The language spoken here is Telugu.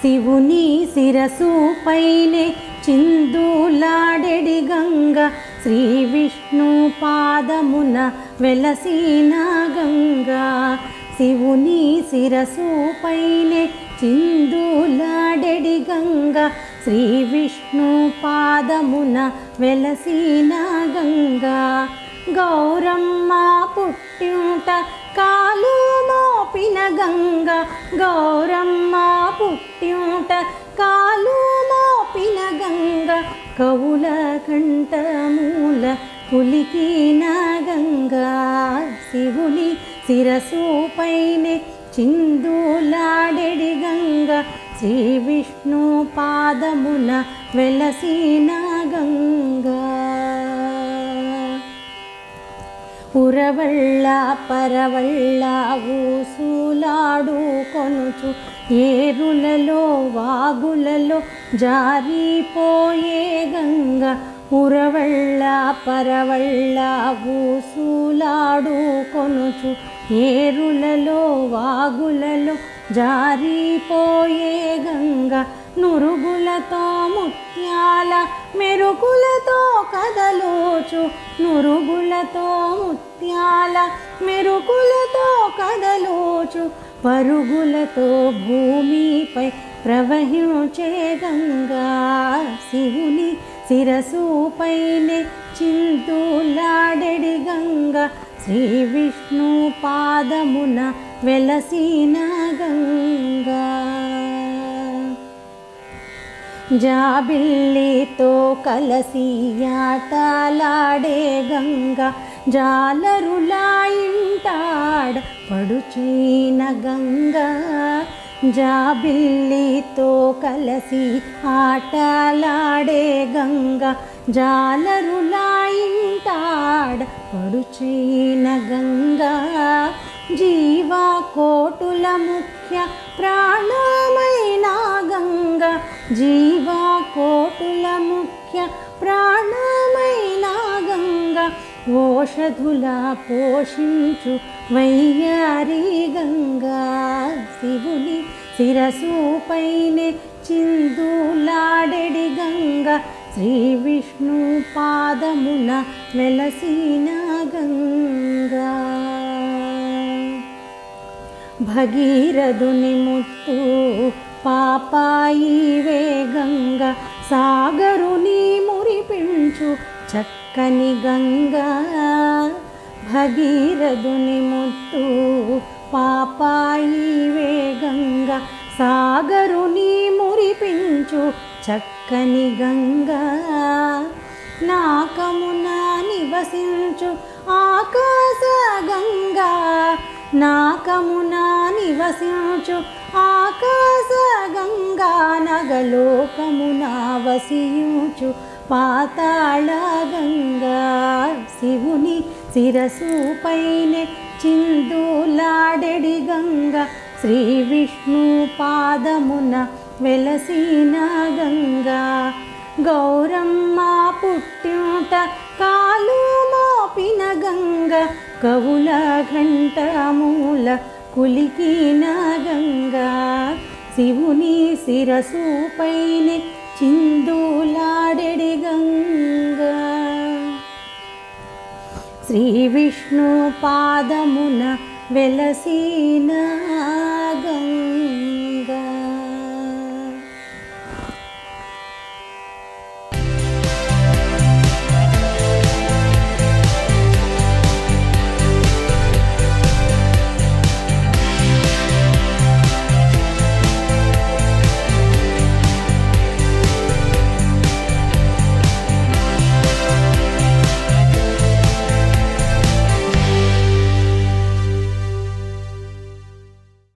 శివుని శిరసు పైనే చిందులాడెడి గంగ శ్రీ విష్ణు పాదమున వెలసిన గంగా శివుని శిరసు పైనే చిందులాడెడి గంగ శ్రీ విష్ణు పాదమున వెలసిన గంగా గౌరమ్మ పుట్టింట కాలు మోపిన గంగ గౌరమ్మ పుట్టింట కాలు మోపిన గంగ కవుల కంఠమూల పులికిన గంగా శివుని శిరసు పైనే చిందులాడెడి గంగ శ్రీ విష్ణు పాదమున వెలసిన గంగా ఉరవళ్ళ పరవళ్ళ ఊసులాడు కొనుచు ఏరులలో వాగులలో జారిపోయే గంగ ఉరవళ్ళ పరవళ్ళ ఊసులాడు కొనుచు ఏరులలో వాగులలో జారిపోయే గంగ నురుగులతో ముత్యాల మెరుకులతో కదలోచు నురుగులతో ముత్యాల మెరుకులతో కదలోచు పరుగులతో భూమిపై ప్రవహించే గంగా శివుని శిరసు పైనే చింతులాడెడి గంగ శ్రీ విష్ణు పాదమున వెలసిన గంగా జాబిల్లితో కలసి ఆటలాడే గంగ జాలరులా ఇంటాడ పడుచైన గంగ జాబిల్లితో కలసి ఆటలాడే గంగ జాలరులా ఇంటాడ పడుచైన గంగా జీవా కోటుల ముఖ్య ప్రాణమైన గంగ జీవా కోటుల ముఖ్య ప్రాణమైన గంగ ఓషధుల పోషించు వయ్యారి గంగా శివుని శిరసు పైనే చిందులాడెడి గంగ శ్రీ విష్ణు పాదమున వెలసిన గంగా భగీరథుని ముత్తు పాపాయి వేగంగా సాగరుని మురిపించు చక్కని గంగా భగీరథుని ముత్తు పాపాయి వేగంగా సాగరుని మురిపించు చక్కని గంగా నాకమున నివసించు ఆకాశ గంగా నాకమున నివసించు ఆకాశ గంగా నగలోకమున వసించు పాతాళ గంగా శివుని శిరసు పైనే చిందులాడెడి గంగ శ్రీ విష్ణు పాదమున వెలసిన గంగా గౌరమ్మ పుట్టింట కాలు మోపిన గంగ కవుల ఘంటమూల కులికిన గంగా శివుని శిరసు పైనే చిందులాడెడి గంగా శ్రీ విష్ణు పాదమున వెలసిన